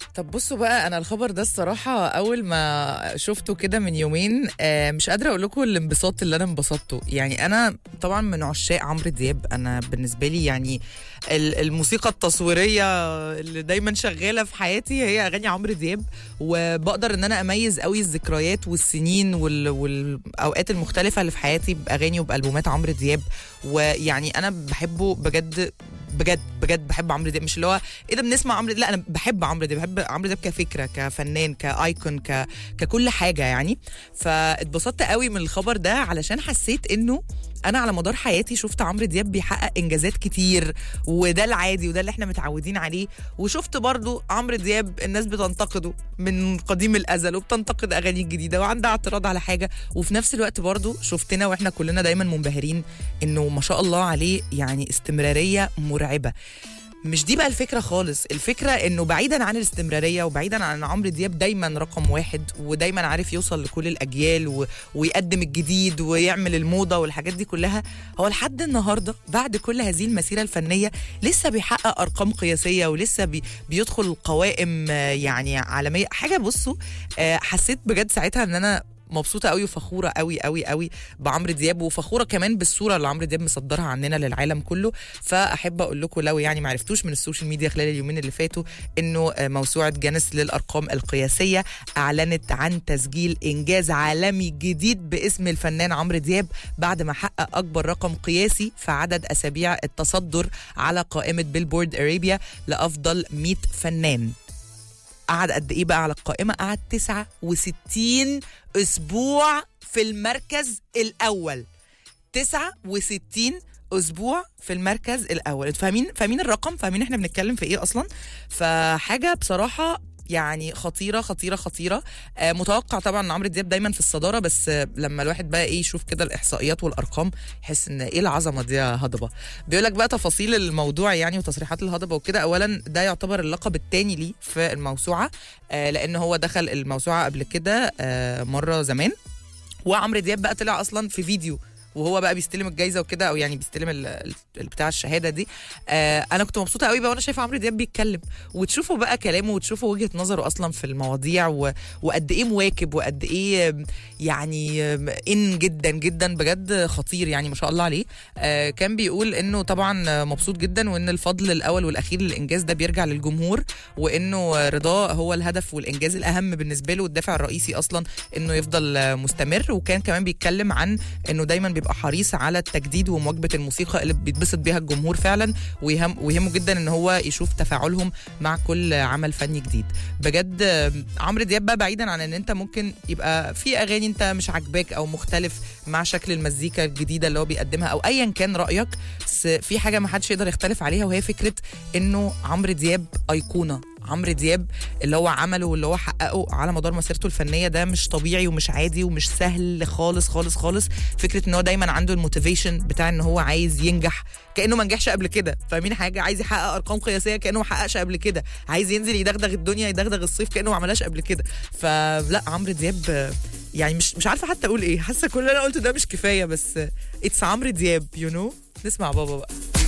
طب بصوا بقى انا الخبر ده الصراحه اول ما شفته كده من يومين آه، مش قادره اقول لكم الانبساط اللي انا انبسطته يعني انا طبعا من عشاق عمرو دياب انا بالنسبه لي يعني ال- الموسيقى التصويريه اللي دايما شغاله في حياتي هي اغاني عمرو دياب وبقدر ان انا اميز قوي الذكريات والسنين وال- والاوقات المختلفه اللي في حياتي باغاني وبالبومات عمرو دياب ويعني انا بحبه بجد بجد بجد بحب عمرو دياب مش اللي هو ايه ده بنسمع عمرو لا انا بحب عمرو دياب بحب عمرو دياب كفكره كفنان كايكون ك... ككل حاجه يعني فاتبسطت قوي من الخبر ده علشان حسيت انه انا على مدار حياتي شفت عمرو دياب بيحقق انجازات كتير وده العادي وده اللي احنا متعودين عليه وشفت برضو عمرو دياب الناس بتنتقده من قديم الازل وبتنتقد اغاني جديده وعندها اعتراض على حاجه وفي نفس الوقت برضو شفتنا واحنا كلنا دايما منبهرين انه ما شاء الله عليه يعني استمراريه مرعبه مش دي بقى الفكره خالص الفكره انه بعيدا عن الاستمراريه وبعيدا عن عمرو دياب دايما رقم واحد ودايما عارف يوصل لكل الاجيال و... ويقدم الجديد ويعمل الموضه والحاجات دي كلها هو لحد النهارده بعد كل هذه المسيره الفنيه لسه بيحقق ارقام قياسيه ولسه بي... بيدخل قوائم آه، يعني عالميه حاجه بصوا آه، حسيت بجد ساعتها ان انا مبسوطه قوي وفخوره قوي قوي قوي بعمرو دياب وفخوره كمان بالصوره اللي عمرو دياب مصدرها عننا للعالم كله فاحب اقول لكم لو يعني ما عرفتوش من السوشيال ميديا خلال اليومين اللي فاتوا انه آه، موسوعه جانس للارقام القياسيه اعلنت عن تسجيل انجاز عالمي جديد باسم الفنان عمرو دياب بعد ما حقق اكبر رقم قياسي في عدد اسابيع التصدر على قائمه بيلبورد ارابيا لافضل 100 فنان قعد قد ايه بقى على القائمه قعد 69 اسبوع في المركز الاول 69 اسبوع في المركز الاول انتوا فاهمين فاهمين الرقم فاهمين احنا بنتكلم في ايه اصلا فحاجه بصراحه يعني خطيره خطيره خطيره آه متوقع طبعا ان عمرو دياب دايما في الصداره بس آه لما الواحد بقى ايه يشوف كده الاحصائيات والارقام يحس ان ايه العظمه دي يا هضبه بيقول لك بقى تفاصيل الموضوع يعني وتصريحات الهضبه وكده اولا ده يعتبر اللقب الثاني ليه في الموسوعه آه لان هو دخل الموسوعه قبل كده آه مره زمان وعمرو دياب بقى طلع اصلا في فيديو وهو بقى بيستلم الجايزه وكده او يعني بيستلم ال- ال- بتاع الشهاده دي آه انا كنت مبسوطه قوي بقى وانا شايفه عمرو دياب بيتكلم وتشوفوا بقى كلامه وتشوفوا وجهه نظره اصلا في المواضيع و... وقد ايه مواكب وقد ايه آم، يعني آم، ان جدا جدا بجد خطير يعني ما شاء الله عليه آه كان بيقول انه طبعا آه، مبسوط جدا وان الفضل الاول والاخير للانجاز ده بيرجع للجمهور وانه آه، رضاه هو الهدف والانجاز الاهم بالنسبه له والدافع الرئيسي اصلا انه يفضل آه، مستمر وكان كمان بيتكلم عن انه دايما بيبقى حريص على التجديد ومواكبه الموسيقى اللي بيتبسط بيها الجمهور فعلا ويهم ويهمه جدا ان هو يشوف تفاعلهم مع كل عمل فني جديد بجد آه، عمرو دياب بقى بعيدا عن ان انت ممكن يبقى في اغاني انت مش عاجباك او مختلف مع شكل المزيكا الجديده اللي هو بيقدمها او ايا كان رايك بس في حاجه ما حدش يقدر يختلف عليها وهي فكره انه عمرو دياب ايقونه عمرو دياب اللي هو عمله واللي هو حققه على مدار مسيرته الفنيه ده مش طبيعي ومش عادي ومش سهل خالص خالص خالص فكره ان هو دايما عنده الموتيفيشن بتاع ان هو عايز ينجح كانه ما نجحش قبل كده فاهمين حاجه عايز يحقق ارقام قياسيه كانه ما حققش قبل كده عايز ينزل يدغدغ الدنيا يدغدغ الصيف كانه ما عملهاش قبل كده فلا عمرو دياب آه، يعني مش مش عارفه حتى اقول ايه حاسه كل اللي انا قلته ده مش كفايه بس اتس عمرو دياب يو you نو know? نسمع بابا بقى